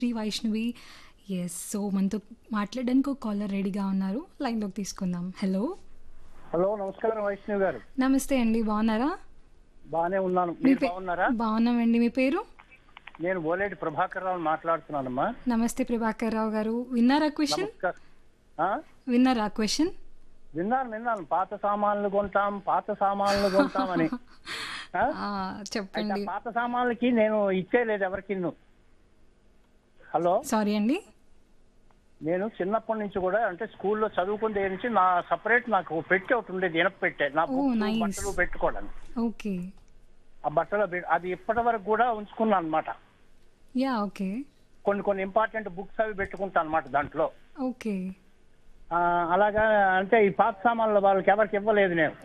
Shri Vaishnavi yes so మనతో మాట్లాడడానికి ఒక కాలర్ రెడీగా ఉన్నారు లైన్లోకి తీసుకుందాం హలో హలో నమస్కారం వైష్ణవ్ గారు నమస్తే అండి బాగున్నారా బాగానే ఉన్నాను మీ మీరు పే- బాగున్నారా బాగున్నామండి మీ పేరు నేను ఓలేటి ప్రభాకర్ రావు మాట్లాడుతున్నానమ్మా నమస్తే ప్రభాకర్ రావు గారు విన్నారా క్వశ్చన్ నమస్కారం ఆ? విన్నారా క్వశ్చన్ విన్నాను విన్నాను పాత సామాన్లు కొంటాం పాత సామాన్లు కొంటామని ఆ? అయితే ఆ చెప్పండి పాత సామాన్లకి నేను ఇచ్చేయలేదు ఎవరికి హలో సారీ అండి నేను చిన్నప్పటి నుంచి కూడా అంటే స్కూల్లో చదువుకునే దగ్గర నుంచి నా సపరేట్ నాకు పెట్టే ఒకటి ఉండేది ఇనప పెట్టే నా ఓ, బుక్స్, nice. బట్టలు పెట్టుకోవడానికి ఓకే ఆ బట్టలో పె- అది ఇప్పటి వరకు కూడా ఉంచుకున్నాను అనమాట యా ఓకే కొన్ని కొన్ని ఇంపార్టెంట్ బుక్స్ అవి పెట్టుకుంటాను అనమాట దాంట్లో ఓకే ఆ, అలాగా అంటే ఈ పాత సామాన్లు వాళ్ళకి ఎవరికి ఇవ్వలేదు నేను